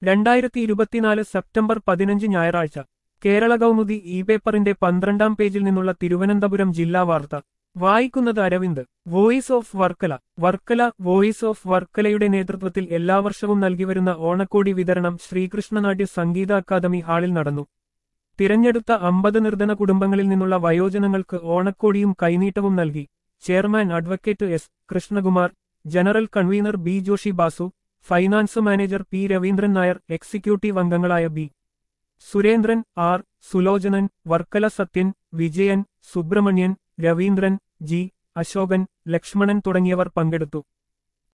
രണ്ടായിരത്തി ഇരുപത്തിനാല് സെപ്റ്റംബർ പതിനഞ്ച് ഞായറാഴ്ച കേരള കൗമുദി ഇ പേപ്പറിന്റെ പന്ത്രണ്ടാം പേജിൽ നിന്നുള്ള തിരുവനന്തപുരം ജില്ലാ വാർത്ത വായിക്കുന്നത് Aravind voice of Varkala Varkala voice of വർക്കലയുടെ നേതൃത്വത്തിൽ എല്ലാ വർഷവും നൽകിവരുന്ന ഓണക്കോടി വിതരണം ശ്രീകൃഷ്ണനാട്യ സംഗീത അക്കാദമി ഹാളിൽ നടന്നു തിരഞ്ഞെടുത്ത അമ്പത് നിർധന കുടുംബങ്ങളിൽ നിന്നുള്ള വയോജനങ്ങൾക്ക് ഓണക്കോടിയും കൈനീട്ടവും നൽകി chairman advocate S Krishnakumar general convener B Joshi Basu finance manager P Raveendran Nair executive അംഗങ്ങളായ B Surendran R Sulochanan Varkala Sathyan Vijayan Subramanian Raveendran G Ashokan Lakshmanan തുടങ്ങിയവർ പങ്കെടുത്തു